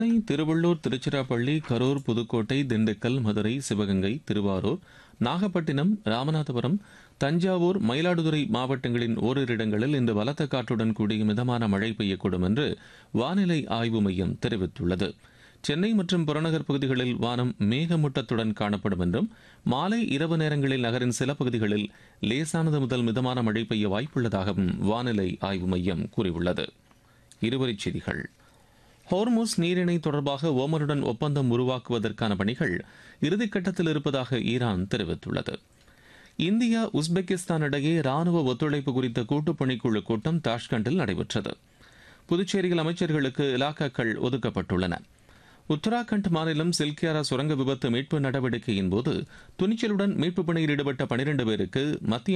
சென்னை திருவள்ளூர் திருச்சிராப்பள்ளி கரூர் புதுக்கோட்டை திண்டுக்கல் மதுரை சிவகங்கை திருவாரூர் நாகப்பட்டினம் ராமநாதபுரம் தஞ்சாவூர் மயிலாடுதுறை மாவட்டங்களின் ஓரிரு இடங்களில் இன்று பலத்த காற்றுடன் கூடிய மிதமான மழை பெய்யக்கூடும் என்று வானிலை ஆய்வு மையம் தெரிவித்துள்ளது சென்னை மற்றும் புறநகர் பகுதிகளில் வானம் மேகமூட்டத்துடன் காணப்படும் என்றும் மாலை இரவு நேரங்களில் நகரின் சில பகுதிகளில் லேசானது முதல் மிதமான மழை பெய்ய வாய்ப்புள்ளதாகவும் வானிலை ஆய்வு மையம் கூறியுள்ளது இருவரிச் செய்திகள் ஹோர்முஸ் நீரிணை தொடர்பாக ஓமனுடன் ஒப்பந்தம் உருவாக்குவதற்கான பணிகள் இறுதிக்கட்டத்தில் இருப்பதாக ஈரான் தெரிவித்துள்ளது இந்தியா உஸ்பெகிஸ்தான் இடையே ராணுவ ஒத்துழைப்பு குறித்த கூட்டுப் பணிக்குழு கூட்டம் தாஷ்கண்டில் நடைபெற்றது புதுச்சேரியில் அமைச்சர்களுக்கு இலாக்காக்கள் ஒதுக்கப்பட்டுள்ளன உத்தராகண்ட் மாநிலம் சில்கியாரா சுரங்க விபத்து மீட்பு நடவடிக்கையின் போது துணிச்சலுடன் மீட்புப் பணியில் ஈடுபட்ட பனிரெண்டு பேருக்கு மத்திய